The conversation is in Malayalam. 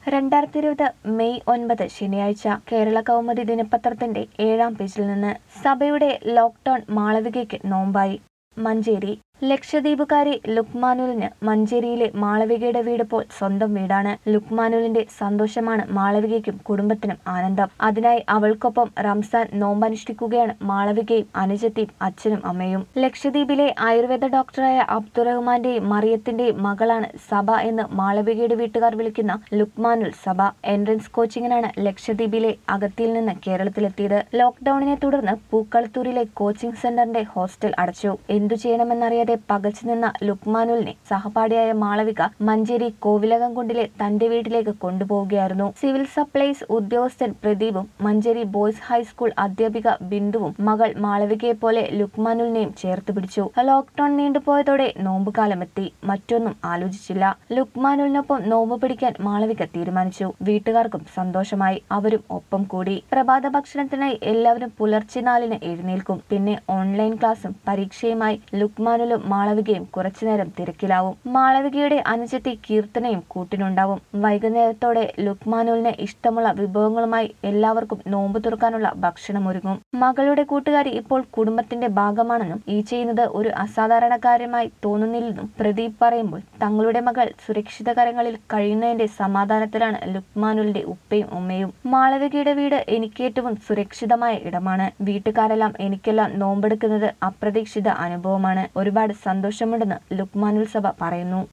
രണ്ടായിരത്തി ഇരുപത് മെയ് ഒൻപത് ശനിയാഴ്ച കേരള കൗമുദി ദിനപത്രത്തിന്റെ ഏഴാം പേജിൽ നിന്ന് സഭയുടെ ലോക്ക്ഡൌൺ മാളവികയ്ക്ക് നോമ്പായി മഞ്ചേരി ലക്ഷദ്വീപുകാരി ലുക്മാനുലിന് മഞ്ചേരിയിലെ മാളവികയുടെ വീട് ഇപ്പോൾ സ്വന്തം വീടാണ് ലുക്മാനുലിന്റെ സന്തോഷമാണ് മാളവികയ്ക്കും കുടുംബത്തിനും ആനന്ദം അതിനായി അവൾക്കൊപ്പം റംസാൻ നോമ്പനുഷ്ഠിക്കുകയാണ് മാളവികയും അനുജത്തിയും അച്ഛനും അമ്മയും ലക്ഷദ്വീപിലെ ആയുർവേദ ഡോക്ടറായ അബ്ദുറഹ്മാന്റെയും മറിയത്തിന്റെയും മകളാണ് സഭ എന്ന് മാളവികയുടെ വീട്ടുകാർ വിളിക്കുന്ന ലുക്മാനുൽ സഭ എൻട്രൻസ് കോച്ചിങ്ങിനാണ് ലക്ഷദ്വീപിലെ അഗത്തിയിൽ നിന്ന് കേരളത്തിലെത്തിയത് ലോക്ക്ഡൌണിനെ തുടർന്ന് പൂക്കളത്തൂരിലെ കോച്ചിംഗ് സെന്ററിന്റെ ഹോസ്റ്റൽ അടച്ചു എന്തു ചെയ്യണമെന്നറിയാതെ പകച്ചു നിന്ന ലുക്മാനുലിനെ സഹപാഠിയായ മാളവിക മഞ്ചേരി കോവിലകംകുണ്ടിലെ തന്റെ വീട്ടിലേക്ക് കൊണ്ടുപോവുകയായിരുന്നു സിവിൽ സപ്ലൈസ് ഉദ്യോഗസ്ഥൻ പ്രദീപും മഞ്ചേരി ബോയ്സ് ഹൈസ്കൂൾ അധ്യാപിക ബിന്ദുവും മകൾ മാളവികയെ പോലെ ലുക്മാനുലിനെയും ചേർത്ത് പിടിച്ചു ലോക്ക്ഡൌൺ നീണ്ടുപോയതോടെ നോമ്പുകാലമെത്തി മറ്റൊന്നും ആലോചിച്ചില്ല ലുക്മാനുലിനൊപ്പം നോമ്പ് പിടിക്കാൻ മാളവിക തീരുമാനിച്ചു വീട്ടുകാർക്കും സന്തോഷമായി അവരും ഒപ്പം കൂടി പ്രഭാത ഭക്ഷണത്തിനായി എല്ലാവരും പുലർച്ചെ നാലിന് എഴുന്നേൽക്കും പിന്നെ ഓൺലൈൻ ക്ലാസും പരീക്ഷയുമായി ലുക്മാനുലും മാളവികയും കുറച്ചുനേരം തിരക്കിലാവും മാളവികയുടെ അനുജത്തി കീർത്തനയും കൂട്ടിനുണ്ടാവും വൈകുന്നേരത്തോടെ ലുക്മാനുലിന് ഇഷ്ടമുള്ള വിഭവങ്ങളുമായി എല്ലാവർക്കും നോമ്പ് തുറക്കാനുള്ള ഭക്ഷണം ഒരുങ്ങും മകളുടെ കൂട്ടുകാരി ഇപ്പോൾ കുടുംബത്തിന്റെ ഭാഗമാണെന്നും ഈ ചെയ്യുന്നത് ഒരു അസാധാരണ കാര്യമായി തോന്നുന്നില്ലെന്നും പ്രദീപ് പറയുമ്പോൾ തങ്ങളുടെ മകൾ സുരക്ഷിത കരങ്ങളിൽ കഴിയുന്നതിന്റെ സമാധാനത്തിലാണ് ലുക്മാനുലിന്റെ ഉപ്പയും ഉമ്മയും മാളവികയുടെ വീട് എനിക്ക് ഏറ്റവും സുരക്ഷിതമായ ഇടമാണ് വീട്ടുകാരെല്ലാം എനിക്കെല്ലാം നോമ്പെടുക്കുന്നത് അപ്രതീക്ഷിത അനുഭവമാണ് ഒരുപാട് സന്തോഷമുണ്ടെന്ന് ലുക്മാനുൽ സഭ പറയുന്നു